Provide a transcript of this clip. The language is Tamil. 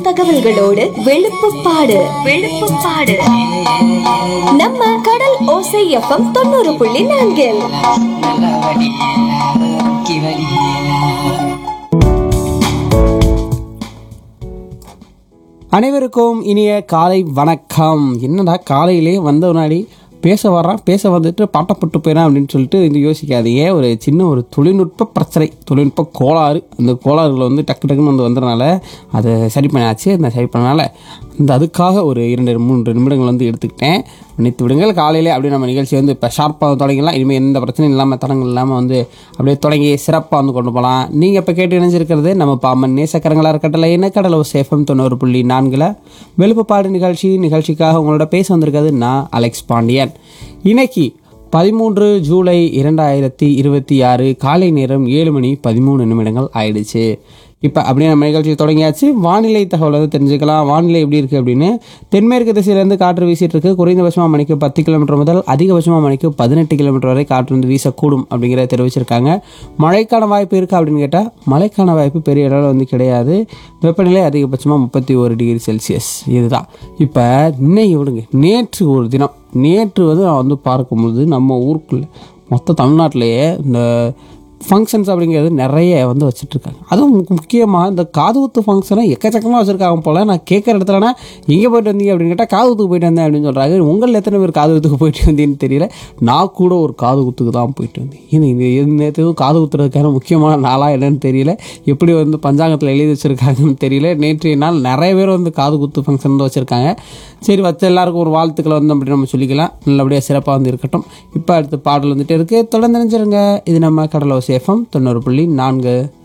தகவல்களோடு வெளுப்புப்பாடு வெளுப்புப்பாடு நம்ம கடல் ஓசை எஃப்எம் தொண்ணூறு புள்ளி நான்கில் நல்லா வடி கி வடி அனைவருக்கும் இனிய காலை வணக்கம் என்னடா காலையிலே வந்த முன்னாடி பேச வர்றான் பேச வந்துட்டு பாட்டப்பட்டு போயிடான் அப்படின்னு சொல்லிட்டு இது யோசிக்காதீங்க ஒரு சின்ன ஒரு தொழில்நுட்ப பிரச்சனை தொழில்நுட்ப கோளாறு அந்த கோளாறுகளை வந்து டக்கு டக்குன்னு வந்து வந்ததுனால அதை சரி பண்ணியாச்சு அந்த சரி பண்ணனால இந்த அதுக்காக ஒரு இரண்டு மூன்று நிமிடங்கள் வந்து எடுத்துக்கிட்டேன் மன்னித்து விடுங்கள் காலையிலே அப்படியே நம்ம நிகழ்ச்சி வந்து இப்போ ஷார்ப்பாக தொடங்கிடலாம் இனிமேல் எந்த பிரச்சனையும் இல்லாமல் தடங்கள் இல்லாமல் வந்து அப்படியே தொடங்கி சிறப்பாக வந்து கொண்டு போகலாம் நீங்கள் இப்போ கேட்டு இணைஞ்சிருக்கிறது நம்ம பாமன் நேசக்கரங்களாக இருக்கட்டல என்ன கடலோ சேஃபம் தொண்ணூறு புள்ளி நான்கில் வெளுப்புப்பாடு நிகழ்ச்சி நிகழ்ச்சிக்காக உங்களோட பேச வந்திருக்கிறது நான் அலெக்ஸ் பாண்டியன் இன்னைக்கு பதிமூன்று ஜூலை இரண்டாயிரத்தி இருபத்தி ஆறு காலை நேரம் ஏழு மணி பதிமூணு நிமிடங்கள் ஆயிடுச்சு இப்போ அப்படியே நம்ம நிகழ்ச்சி தொடங்கியாச்சு வானிலை தகவல் வந்து தெரிஞ்சுக்கலாம் வானிலை எப்படி இருக்குது அப்படின்னு தென்மேற்கு திசையிலேருந்து காற்று வீசிட்டு இருக்கு குறைந்தபட்சமாக மணிக்கு பத்து கிலோமீட்டர் முதல் அதிகபட்சமாக மணிக்கு பதினெட்டு கிலோமீட்டர் வரை காற்று வந்து வீசக்கூடும் அப்படிங்கிறத தெரிவிச்சிருக்காங்க மழைக்கான வாய்ப்பு இருக்கா அப்படின்னு கேட்டால் மழைக்கான வாய்ப்பு பெரிய அளவில் வந்து கிடையாது வெப்பநிலை அதிகபட்சமாக முப்பத்தி ஒரு டிகிரி செல்சியஸ் இதுதான் இப்போ இன்னைக்கு விடுங்க நேற்று ஒரு தினம் நேற்று வந்து நான் வந்து பார்க்கும்போது நம்ம ஊருக்குள்ளே மொத்த தமிழ்நாட்டிலேயே இந்த ஃபங்க்ஷன்ஸ் அப்படிங்கிறது நிறைய வந்து வச்சுட்ருக்காங்க அதுவும் முக்கியமாக இந்த காது குத்து ஃபங்க்ஷனை எக்கச்சக்கமாக வச்சுருக்காங்க போல் நான் கேட்குற இடத்துலனா எங்கே போயிட்டு வந்தீங்க அப்படின்னு கேட்டால் காது குத்துக்கு போயிட்டு வந்தேன் அப்படின்னு சொல்கிறாங்க உங்களில் எத்தனை பேர் காது குத்துக்கு போயிட்டு வந்தீங்கன்னு தெரியல நான் கூட ஒரு காது குத்துக்கு தான் போயிட்டு வந்தேன் இது இந்த நேற்று காது குத்துறதுக்கான முக்கியமான நாளாக என்னன்னு தெரியல எப்படி வந்து பஞ்சாங்கத்தில் எழுதி வச்சுருக்காங்கன்னு தெரியல நேற்றைய நாள் நிறைய பேர் வந்து காது குத்து ஃபங்க்ஷன் வந்து வச்சுருக்காங்க சரி வச்ச எல்லாருக்கும் ஒரு வாழ்த்துக்களை வந்து அப்படி நம்ம சொல்லிக்கலாம் நல்லபடியாக சிறப்பாக வந்து இருக்கட்டும் இப்போ அடுத்த பாடல் வந்துட்டு இருக்குது தொடர்ந்து நினைச்சிருங்க இது நம்ம கடலோ சேஃபம் தொண்ணூறு புள்ளி நான்கு